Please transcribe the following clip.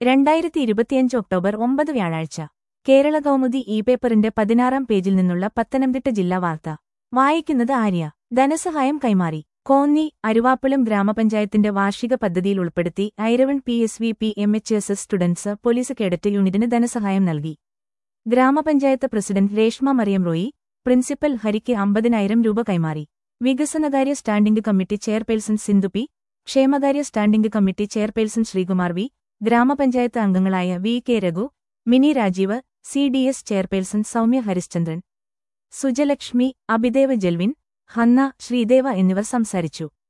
രണ്ടായിരത്തി ഇരുപത്തിയഞ്ച് ഒക്ടോബർ ഒമ്പത് വ്യാഴാഴ്ച കേരള കൗമുദി ഇ പേപ്പറിന്റെ പതിനാറാം പേജിൽ നിന്നുള്ള പത്തനംതിട്ട ജില്ലാ വാർത്ത വായിക്കുന്നത് ആര്യ ധനസഹായം കൈമാറി കോന്നി അരുവാപ്പുളം ഗ്രാമപഞ്ചായത്തിന്റെ വാർഷിക പദ്ധതിയിൽ ഉൾപ്പെടുത്തി Iravon P S V P M H S S students police cadet യൂണിറ്റിന് ധനസഹായം നൽകി ഗ്രാമപഞ്ചായത്ത് പ്രസിഡന്റ് രേഷ്മ മറിയം റോയി പ്രിൻസിപ്പൽ ഹരിക്ക് അമ്പതിനായിരം രൂപ കൈമാറി വികസനകാര്യ standing committee chairperson Sindhu P ക്ഷേമകാര്യ standing committee chairperson Sreekumar V ഗ്രാമപഞ്ചായത്ത് അംഗങ്ങളായ V K Raghu Mini Rajeev C D S chairperson Soumya Harishchandran Sujalakshmi Abhidev Jelvin Hanna Sreedev എന്നിവർ സംസാരിച്ചു